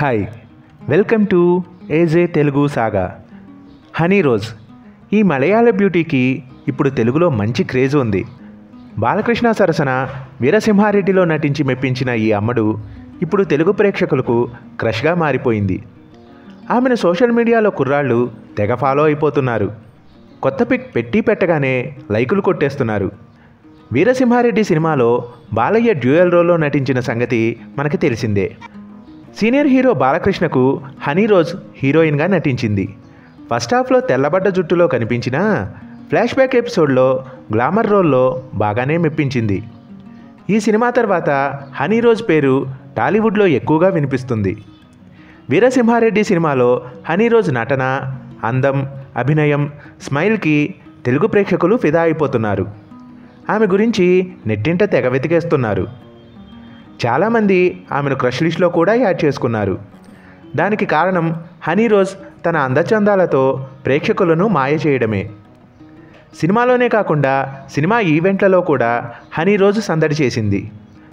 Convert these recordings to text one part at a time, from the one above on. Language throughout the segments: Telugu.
hi welcome to AJ Telugu saga Honey Rose ఈ మలయాళ బ్యూటీకి ఇప్పుడు తెలుగులో మంచి క్రేజ్ ఉంది బాలకృష్ణ సరసన వీరసింహారెడ్డిలో నటించి మెప్పించిన ఈ అమ్మడు ఇప్పుడు తెలుగు ప్రేక్షకులకు క్రష్గా మారిపోయింది ఆమెను సోషల్ మీడియాలో కుర్రాళ్ళు తెగ ఫాలో అయిపోతున్నారు కొత్త పిక్ పెట్టి పెట్టగానే లైకులు కొట్టేస్తున్నారు వీరసింహారెడ్డి సినిమాలో బాలయ్య డ్యూయల్ రోల్లో నటించిన సంగతి మనకి తెలిసిందే సీనియర్ హీరో బాలకృష్ణకు హనీ రోజ్ హీరోయిన్గా నటించింది ఫస్ట్ హాఫ్లో తెల్లబడ్డ జుట్టులో కనిపించిన ఫ్లాష్ బ్యాక్ ఎపిసోడ్లో గ్లామర్ రోల్లో బాగానే మెప్పించింది ఈ సినిమా తర్వాత హనీ రోజ్ పేరు టాలీవుడ్లో ఎక్కువగా వినిపిస్తుంది వీరసింహారెడ్డి సినిమాలో హనీ రోజ్ నటన అందం అభినయం స్మైల్కి తెలుగు ప్రేక్షకులు ఫిదా అయిపోతున్నారు ఆమె గురించి నెట్టింట తెగ వెతికేస్తున్నారు చాలామంది ఆమెను క్రష్ లిస్ట్లో కూడా యాడ్ చేసుకున్నారు దానికి కారణం హనీ రోజ్ తన అందచందాలతో ప్రేక్షకులను మాయ చేయడమే సినిమాలోనే కాకుండా సినిమా ఈవెంట్లలో కూడా హనీ రోజ్ సందడి చేసింది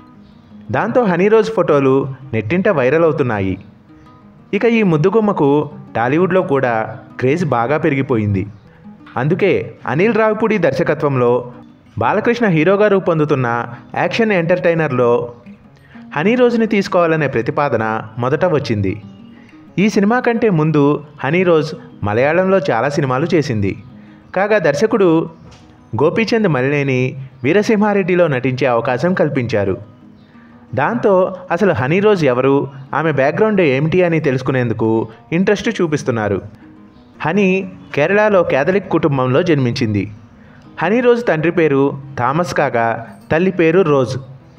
దాంతో హనీ రోజ్ ఫోటోలు నెట్టింట వైరల్ అవుతున్నాయి ఇక ఈ ముద్దుగుమ్మకు టాలీవుడ్లో కూడా క్రేజ్ బాగా పెరిగిపోయింది అందుకే అనిల్ రావిపూడి దర్శకత్వంలో బాలకృష్ణ హీరోగా రూపొందుతున్న యాక్షన్ ఎంటర్టైనర్లో హనీ రోజుని తీసుకోవాలనే ప్రతిపాదన మొదట వచ్చింది ఈ సినిమా కంటే ముందు హనీ రోజ్ మలయాళంలో చాలా సినిమాలు చేసింది కాగా దర్శకుడు గోపీచంద్ మలినేని వీరసింహారెడ్డిలో నటించే అవకాశం కల్పించారు దాంతో అసలు హనీ రోజ్ ఎవరు ఆమె బ్యాక్గ్రౌండ్ ఏమిటి అని తెలుసుకునేందుకు ఇంట్రెస్ట్ చూపిస్తున్నారు హనీ కేరళలో కేథలిక్ కుటుంబంలో జన్మించింది హనీ రోజ్ తండ్రి పేరు థామస్ కాగా తల్లి పేరు రోజ్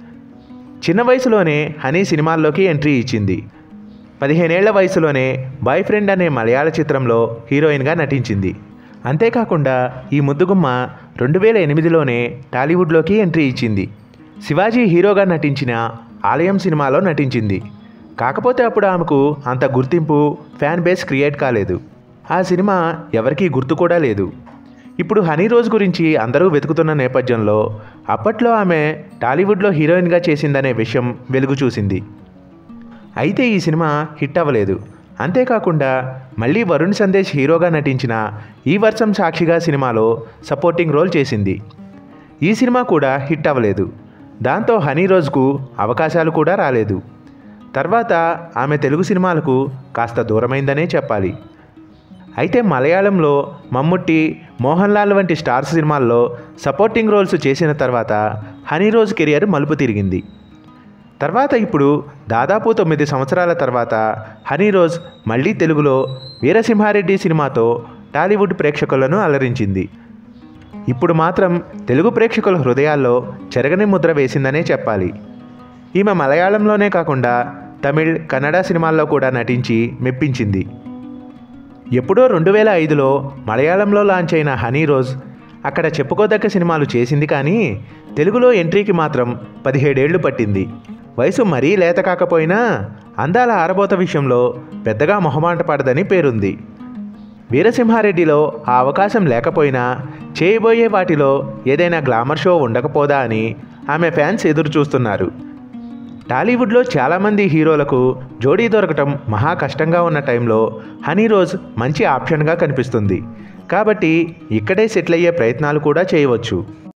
చిన్న వయసులోనే హనీ సినిమాల్లోకి ఎంట్రీ ఇచ్చింది పదిహేనేళ్ల వయసులోనే బాయ్ ఫ్రెండ్ అనే మలయాళ చిత్రంలో హీరోయిన్గా నటించింది అంతేకాకుండా ఈ ముద్దుగుమ్మ రెండు వేల ఎనిమిదిలోనే టాలీవుడ్లోకి ఎంట్రీ ఇచ్చింది శివాజీ హీరోగా నటించిన ఆలయం సినిమాలో నటించింది కాకపోతే అప్పుడు ఆమెకు అంత గుర్తింపు ఫ్యాన్ బేస్ క్రియేట్ కాలేదు ఆ సినిమా ఎవరికీ గుర్తు కూడా లేదు ఇప్పుడు హనీ రోజ్ గురించి అందరూ వెతుకుతున్న నేపథ్యంలో అప్పట్లో ఆమె టాలీవుడ్లో హీరోయిన్గా చేసిందనే విషయం వెలుగు చూసింది అయితే ఈ సినిమా హిట్ అవ్వలేదు అంతేకాకుండా మళ్ళీ వరుణ్ సందేశ్ హీరోగా నటించిన ఈ వర్షం సాక్షిగా సినిమాలో సపోర్టింగ్ రోల్ చేసింది ఈ సినిమా కూడా హిట్ అవ్వలేదు దాంతో హనీ రోజుకు అవకాశాలు కూడా రాలేదు తర్వాత ఆమె తెలుగు సినిమాలకు కాస్త దూరమైందనే చెప్పాలి అయితే మలయాళంలో మమ్ముట్టి మోహన్ లాల్ వంటి స్టార్స్ సినిమాల్లో సపోర్టింగ్ రోల్స్ చేసిన తర్వాత హనీ రోజ్ కెరియర్ మలుపు తిరిగింది తర్వాత ఇప్పుడు దాదాపు తొమ్మిది సంవత్సరాల తర్వాత హనీ రోజ్ మళ్ళీ తెలుగులో వీరసింహారెడ్డి సినిమాతో టాలీవుడ్ ప్రేక్షకులను అలరించింది ఇప్పుడు మాత్రం తెలుగు ప్రేక్షకుల హృదయాల్లో చెరగని ముద్ర వేసిందనే చెప్పాలి ఈమె మలయాళంలోనే కాకుండా తమిళ్ కన్నడ సినిమాల్లో కూడా నటించి మెప్పించింది ఎప్పుడో రెండు వేల ఐదులో మలయాళంలో లాంచ్ అయిన హనీ రోజ్ అక్కడ చెప్పుకోదగ్గ సినిమాలు చేసింది కానీ తెలుగులో ఎంట్రీకి మాత్రం పదిహేడేళ్లు పట్టింది వయసు మరీ లేత కాకపోయినా అందాల ఆరబోత విషయంలో పెద్దగా మొహమాట పడదని పేరుంది వీరసింహారెడ్డిలో ఆ అవకాశం లేకపోయినా చేయబోయే వాటిలో ఏదైనా గ్లామర్ షో ఉండకపోదా అని ఆమె ఫ్యాన్స్ ఎదురు చూస్తున్నారు టాలీవుడ్లో చాలామంది హీరోలకు జోడీ దొరకటం మహా కష్టంగా ఉన్న టైంలో హనీ రోజ్ మంచి ఆప్షన్గా కనిపిస్తుంది కాబట్టి ఇక్కడే సెటిల్ అయ్యే ప్రయత్నాలు కూడా చేయవచ్చు